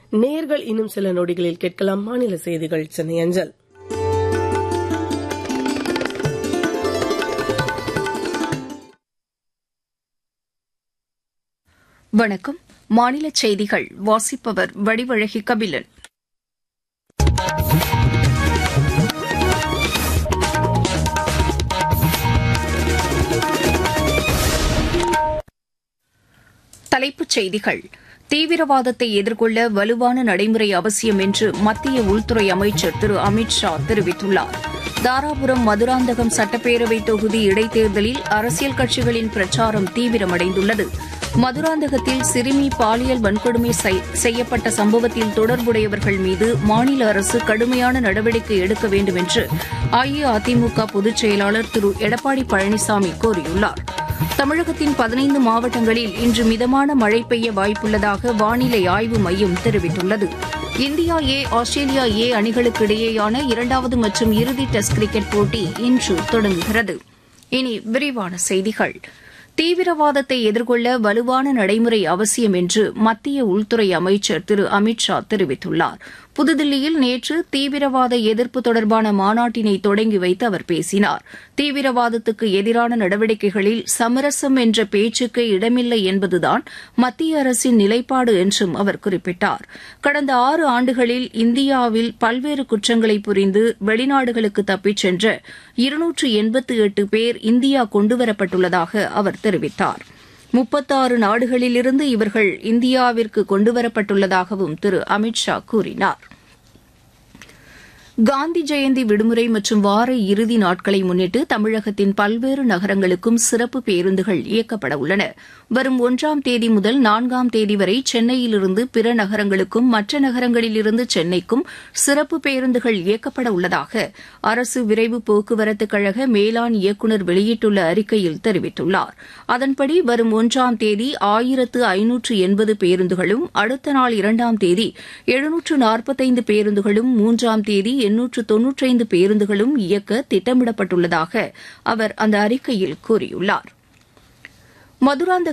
நேர்கள் இன்னும் சில நொடிகளில் கேட்கலாம் மாநில செய்திகள் சென்னை அஞ்சல் வணக்கம் மாநில செய்திகள் வாசிப்பவர் வடிவழகி கபிலன் தலைப்புச் செய்திகள் தீவிரவாதத்தை எதிர்கொள்ள வலுவான நடைமுறை அவசியம் என்று மத்திய உள்துறை அமைச்சர் திரு அமித் ஷா தெரிவித்துள்ளார் தாராபுரம் மதுராந்தகம் சட்டப்பேரவை தொகுதி இடைத்தேர்தலில் அரசியல் கட்சிகளின் பிரச்சாரம் தீவிரமடைந்துள்ளது மதுராந்தகத்தில் சிறுமி பாலியல் வன்கொடுமை செய்யப்பட்ட சம்பவத்தில் தொடர்புடையவர்கள் மீது மாநில அரசு கடுமையான நடவடிக்கை எடுக்க வேண்டும் என்று அஇஅதிமுக பொதுச் செயலாளர் திரு எடப்பாடி பழனிசாமி கோரியுள்ளார் தமிழகத்தின் பதினைந்து மாவட்டங்களில் இன்று மிதமான மழை பெய்ய வாய்ப்புள்ளதாக வானிலை ஆய்வு மையம் தெரிவித்துள்ளது இந்தியா ஏ ஆஸ்திரேலியா ஏ அணிகளுக்கு இடையேயான இரண்டாவது மற்றும் இறுதி டெஸ்ட் கிரிக்கெட் போட்டி இன்று தொடங்குகிறது இனி விரிவான செய்திகள் தீவிரவாதத்தை எதிர்கொள்ள வலுவான நடைமுறை அவசியம் என்று மத்திய உள்துறை அமைச்சர் திரு அமித் ஷா தெரிவித்துள்ளார் புதுதில்லியில் நேற்று தீவிரவாத எதிர்ப்பு தொடர்பான மாநாட்டினை தொடங்கி வைத்து அவர் பேசினார் தீவிரவாதத்துக்கு எதிரான நடவடிக்கைகளில் சமரசம் என்ற பேச்சுக்கே இடமில்லை என்பதுதான் மத்திய அரசின் நிலைப்பாடு என்றும் அவர் குறிப்பிட்டார் கடந்த ஆறு ஆண்டுகளில் இந்தியாவில் பல்வேறு குற்றங்களை புரிந்து வெளிநாடுகளுக்கு தப்பிச் சென்ற இருநூற்று எண்பத்து எட்டு பேர் இந்தியா கொண்டுவரப்பட்டுள்ளதாக அவர் தெரிவித்தார் முப்பத்தாறு நாடுகளிலிருந்து இவர்கள் இந்தியாவிற்கு கொண்டுவரப்பட்டுள்ளதாகவும் திரு அமித் ஷா கூறினார் காந்தி ஜெயந்தி விடுமுறை மற்றும் வார இறுதி நாட்களை முன்னிட்டு தமிழகத்தின் பல்வேறு நகரங்களுக்கும் சிறப்பு பேருந்துகள் இயக்கப்பட உள்ளன வரும் ஒன்றாம் தேதி முதல் நான்காம் தேதி வரை சென்னையிலிருந்து பிற நகரங்களுக்கும் மற்ற நகரங்களிலிருந்து சென்னைக்கும் சிறப்பு பேருந்துகள் இயக்கப்பட உள்ளதாக அரசு விரைவு போக்குவரத்து கழக மேலாண் இயக்குநர் வெளியிட்டுள்ள அறிக்கையில் தெரிவித்துள்ளார் அதன்படி வரும் ஒன்றாம் தேதி ஆயிரத்து ஐநூற்று எண்பது பேருந்துகளும் அடுத்த நாள் இரண்டாம் தேதி எழுநூற்று நாற்பத்தைந்து பேருந்துகளும் மூன்றாம் தேதி எண்ணூற்று தொன்னூற்றைந்து பேருந்துகளும் இயக்க திட்டமிடப்பட்டுள்ளதாக அவர் அந்த அறிக்கையில் கூறியுள்ளார் மதுராந்த